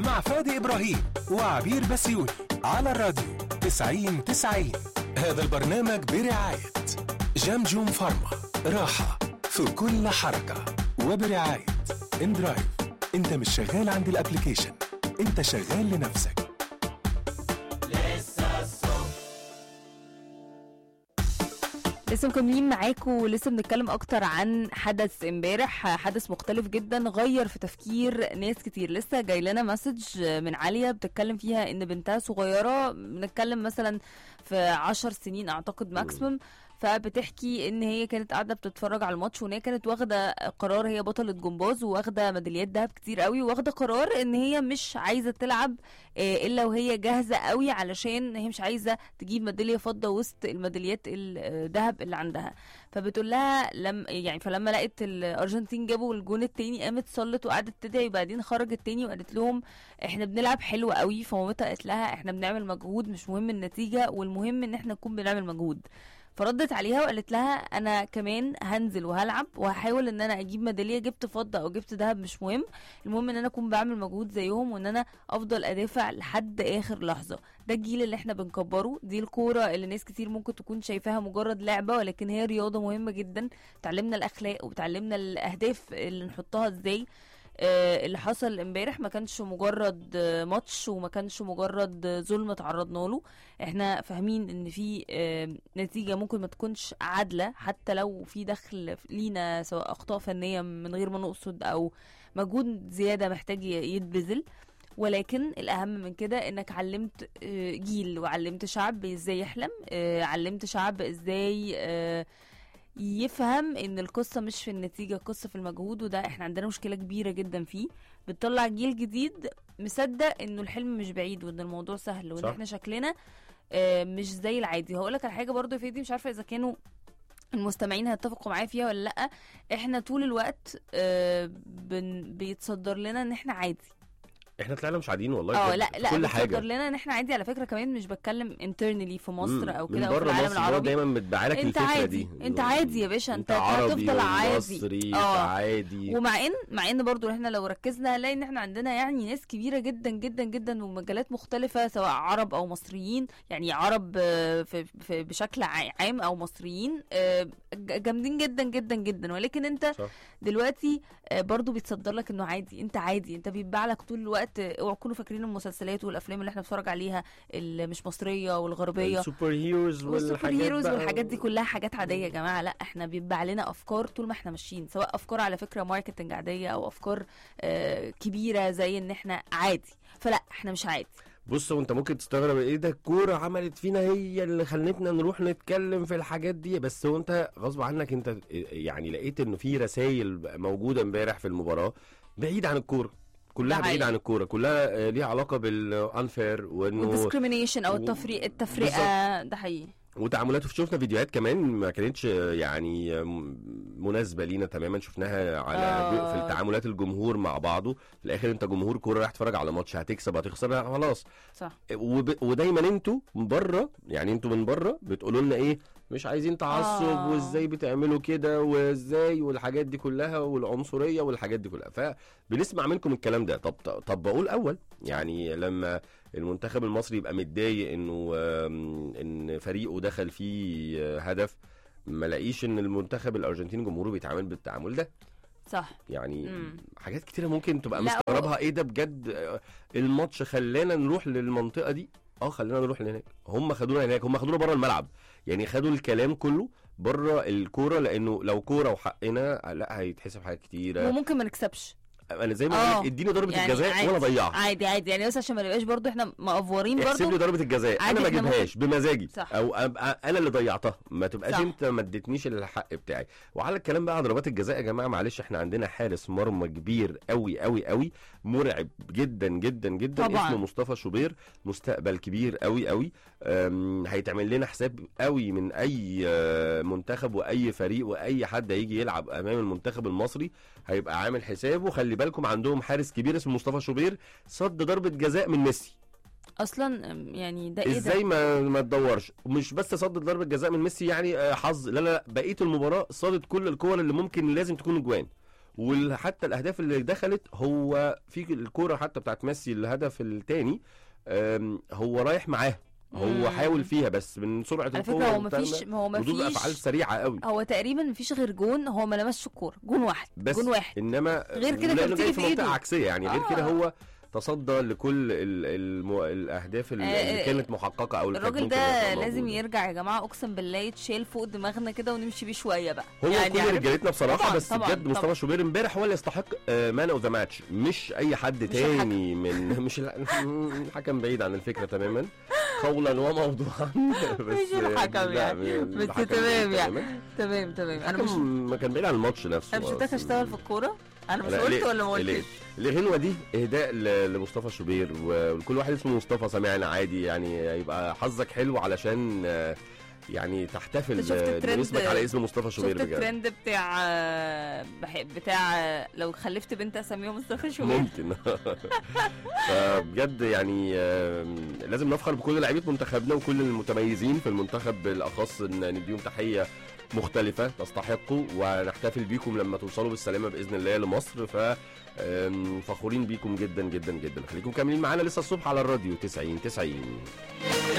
مع فادي إبراهيم وعبير بسيوني على الراديو 90 90 هذا البرنامج برعاية جمجم فارما راحة في كل حركة وبرعاية اندرايف انت مش شغال عند الابليكيشن انت شغال لنفسك لسه مكملين معاكم ولسه بنتكلم اكتر عن حدث امبارح حدث مختلف جدا غير في تفكير ناس كتير لسه جاي لنا مسج من عاليه بتتكلم فيها ان بنتها صغيره بنتكلم مثلا في عشر سنين اعتقد ماكسيمم فبتحكي ان هي كانت قاعده بتتفرج على الماتش وان هي كانت واخده قرار هي بطله جمباز وواخده ميداليات دهب كتير قوي واخده قرار ان هي مش عايزه تلعب آه، الا وهي جاهزه قوي علشان هي مش عايزه تجيب ميداليه فضه وسط الميداليات الذهب اللي عندها فبتقول لها لم يعني فلما لقيت الارجنتين جابوا الجون التاني قامت صلت وقعدت تدعي وبعدين خرجت تاني وقالت لهم احنا بنلعب حلو قوي فمامتها قالت لها احنا بنعمل مجهود مش مهم النتيجه والمهم ان احنا نكون بنعمل مجهود فردت عليها وقالت لها انا كمان هنزل وهلعب وهحاول ان انا اجيب ميداليه جبت فضه او جبت ذهب مش مهم المهم ان انا اكون بعمل مجهود زيهم وان انا افضل ادافع لحد اخر لحظه ده الجيل اللي احنا بنكبره دي الكوره اللي ناس كتير ممكن تكون شايفاها مجرد لعبه ولكن هي رياضه مهمه جدا تعلمنا الاخلاق وبتعلمنا الاهداف اللي نحطها ازاي آه، اللي حصل امبارح ما كانش مجرد آه، ماتش وما كانش مجرد آه، ظلم تعرضنا له احنا فاهمين ان في آه، نتيجه ممكن ما تكونش عادله حتى لو في دخل لينا سواء اخطاء فنيه من غير ما نقصد او مجهود زياده محتاج ي- يتبذل ولكن الاهم من كده انك علمت آه، جيل وعلمت شعب ازاي يحلم آه، علمت شعب ازاي آه، يفهم ان القصه مش في النتيجه القصه في المجهود وده احنا عندنا مشكله كبيره جدا فيه بتطلع جيل جديد مصدق انه الحلم مش بعيد وان الموضوع سهل وان صح. احنا شكلنا آه، مش زي العادي هقول لك على حاجه برضو يا فادي مش عارفه اذا كانوا المستمعين هيتفقوا معايا فيها ولا لا احنا طول الوقت آه، بن بيتصدر لنا ان احنا عادي احنا طلعنا مش عاديين والله اه بجد، لا في لا كل بتصدر حاجه لنا ان احنا عادي على فكره كمان مش بتكلم انترنالي في مصر مم. او من كده او في بره العالم مصر هو العربي دايما متباع لك انت الفكره عادي دي انت عادي يا باشا انت, انت عربي هتفضل عادي مصري انت اه. عادي ومع ان مع ان برضو احنا لو ركزنا هنلاقي ان احنا عندنا يعني ناس كبيره جدا جدا جدا ومجالات مختلفه سواء عرب او مصريين يعني عرب آه، في في بشكل ع- عام او مصريين آه، ج- جامدين جدا جدا جدا ولكن انت صح. دلوقتي آه، برضو بيتصدر لك انه عادي انت عادي انت بيتباع لك طول الوقت آه، اوعوا تكونوا فاكرين المسلسلات والافلام اللي احنا بنتفرج عليها اللي مش مصريه والغربيه السوبر هيروز والسوبر والحاجات هيروز بقى والحاجات دي كلها حاجات عاديه يا جماعه لا احنا بيتباع لنا افكار طول ما احنا ماشيين سواء افكار على فكره ماركتنج عاديه او افكار آه كبيره زي ان احنا عادي فلا احنا مش عادي بص وانت ممكن تستغرب ايه ده الكوره عملت فينا هي اللي خلتنا نروح نتكلم في الحاجات دي بس هو انت غصب عنك انت يعني لقيت انه في رسائل موجوده امبارح في المباراه بعيد عن الكوره كلها ده بعيد حقيقي. عن الكوره كلها آه، ليها علاقه بالانفير وانه والديسكريميشن او و- التفريق التفرقه ده حقيقي وتعاملاته شفنا فيديوهات كمان ما كانتش آه، يعني آه، م- مناسبه لينا تماما شفناها على آه. في التعاملات الجمهور مع بعضه في الاخر انت جمهور كوره رايح تتفرج على ماتش هتكسب هتخسر خلاص صح وب... ودايما انتوا من بره يعني انتوا من بره بتقولوا لنا ايه مش عايزين تعصب آه. وازاي بتعملوا كده وازاي والحاجات دي كلها والعنصريه والحاجات دي كلها فبنسمع منكم الكلام ده طب طب بقول اول يعني لما المنتخب المصري يبقى متضايق انه آم، ان فريقه دخل فيه آه، هدف ما لاقيش ان المنتخب الارجنتيني جمهوره بيتعامل بالتعامل ده صح يعني مم. حاجات كتيره ممكن تبقى لا، مستغربها ايه ده بجد آه، الماتش خلانا نروح للمنطقه دي اه خلينا نروح لهناك هم خدونا هناك هم خدونا بره الملعب يعني خدوا الكلام كله بره الكوره لانه لو كوره وحقنا لا هيتحسب حاجات كتيره وممكن ما نكسبش انا زي ما آه. بقول لك اديني ضربه يعني الجزاء عادي. وانا اضيعها عادي عادي يعني بس عشان ما نبقاش برضو احنا مقفورين احسب برضو لي ضربه الجزاء عادي انا ما إحنا اجيبهاش بمزاجي صح. او ابقى انا اللي ضيعتها ما تبقاش صح. انت ما اديتنيش الحق بتاعي وعلى الكلام بقى عن ضربات الجزاء يا جماعه معلش احنا عندنا حارس مرمى كبير قوي قوي قوي مرعب جدا جدا جدا طبعاً. اسمه مصطفى شوبير مستقبل كبير قوي قوي أم، هيتعمل لنا حساب قوي من اي آه، منتخب واي فريق واي حد هيجي يلعب امام المنتخب المصري هيبقى عامل حسابه خلي بالكم عندهم حارس كبير اسمه مصطفى شوبير صد ضربه جزاء من ميسي اصلا أم، يعني ده ايه ازاي ده ما ما تدورش مش بس صد ضربه جزاء من ميسي يعني آه، حظ لا لا لا بقيه المباراه صادت كل الكور اللي ممكن لازم تكون جوان وحتى الاهداف اللي دخلت هو في الكوره حتى بتاعت ميسي الهدف الثاني هو رايح معاه هو مم. حاول فيها بس من سرعه على القوه فكره هو والبتاع مفيش ده، هو ردود افعال مفيش سريعه قوي هو تقريبا مفيش غير جون هو ما لمسش الكوره جون واحد بس جون واحد انما غير كده لانه كانت جاي تيجي في في منطقه إيده. عكسيه يعني غير كده آه. هو تصدى لكل ال الم... الاهداف اللي آه، اللي كانت محققه او اللي كانت الراجل ممكن ده تبقى لازم موجودة. يرجع يا جماعه اقسم بالله يتشال فوق دماغنا كده ونمشي بيه شويه بقى هو يعني كل عارف- رجالتنا بصراحه طبعاً، بس طبعاً، بجد مصطفى طبعاً. شوبير امبارح هو اللي يستحق مان اوف ذا ماتش مش اي حد مش تاني من مش ال- الحكم بعيد عن الفكره تماما قولا وموضوعا بس مش الحكم لا، يعني. الحكم بس بعيد تمام يعني. تماماً. تمام تمام انا مش الحكم ما كان بعيد عن الماتش نفسه انا مش محتاجه اشتغل في الكوره انا مش لا، قلت ليه؟ ولا ما ليه؟ قلتش الغنوه دي اهداء ل- لمصطفى شوبير و- ولكل واحد اسمه مصطفى سامعنا عادي يعني يبقى حظك حلو علشان آه، يعني تحتفل أنت شفت آه، الترند- باسمك على اسم مصطفى شوبير شفت بجد الترند بتاع بح- بتاع لو خلفت بنت اسميها مصطفى شوبير ممكن فبجد يعني آم، لازم نفخر بكل لعيبه منتخبنا وكل المتميزين في المنتخب بالاخص ان نديهم تحيه مختلفة تستحقوا ونحتفل بيكم لما توصلوا بالسلامة بإذن الله لمصر ف آم، فخورين بيكم جدا جدا جدا خليكم كاملين معانا لسه الصبح على الراديو 90 90